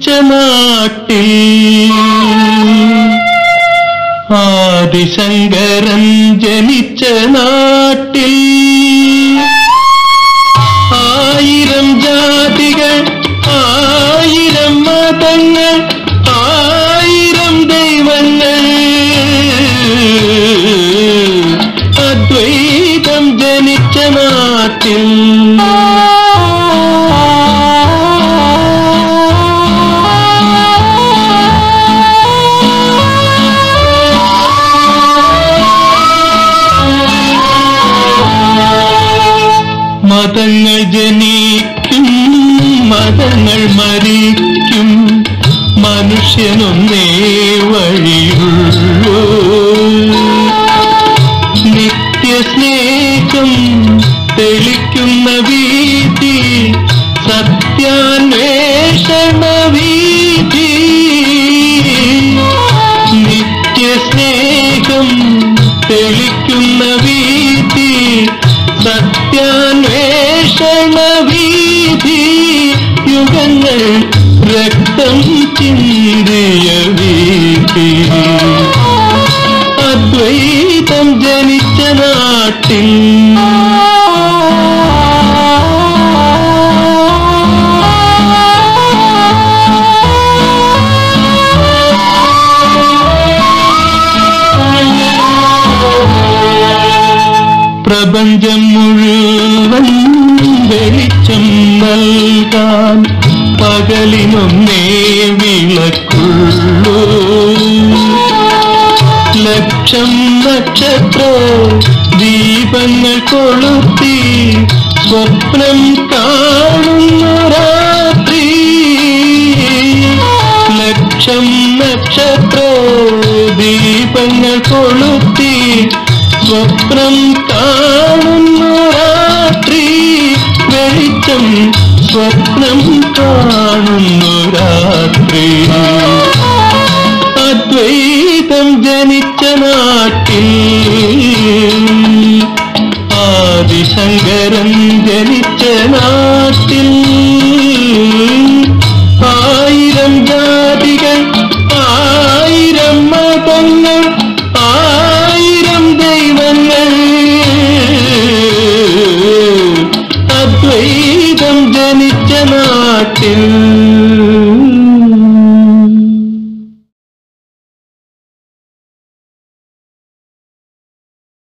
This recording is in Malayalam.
ജനിച്ച നാട്ടിൽ ആദിശങ്കരൻ ജനിച്ച നാട്ടിൽ ആയിരം ജാതികൾ ആയിരം മതങ്ങൾ ആയിരം ദൈവങ്ങൾ അദ്വൈതം ജനിച്ച നാട്ടിൽ മതങ്ങൾ ജനിക്കും മതങ്ങൾ മരിക്കും മനുഷ്യനൊന്നേ വഴിയുള്ളൂ നിത്യസ്നേഹം തെളിക്കുന്ന വീതി സത്യാന്വേഷണ വീതി നിത്യസ്നേഹം തെളിക്കുന്ന വീതി സത്യാന്വേഷണ വീതി യുഗങ്ങൾ രക്തം ചിന്തിയ വീതി അദ്വൈതം ജനിച്ച നാട്ടിൽ പ്രപഞ്ചം മുഴുവൻ വെളിച്ചം നൽകാൻ പകലിനൊന്നേ വിളക്കുള്ളൂ ലക്ഷം നക്ഷത്ര ദീപങ്ങൾ കൊളുത്തി സ്വപ്നം കാണുന്നു രാത്രി ലക്ഷം നക്ഷത്ര ദീപങ്ങൾ കൊളുത്തി സ്വപ്നം കാണുന്നു രാത്രി വെളിച്ചം സ്വപ്നം കാണുന്നു രാത്രി അദ്വൈതം ജനിച്ച നാട്ടിൽ ആദിശങ്കരൻ ജനിച്ച നാട്ടിൽ ആയിരം ജാതികൾ ആയിരം മതങ്ങൾ ആയിരം ദൈവങ്ങൾ അദ്വൈതം ജനിച്ച നാട്ടിൽ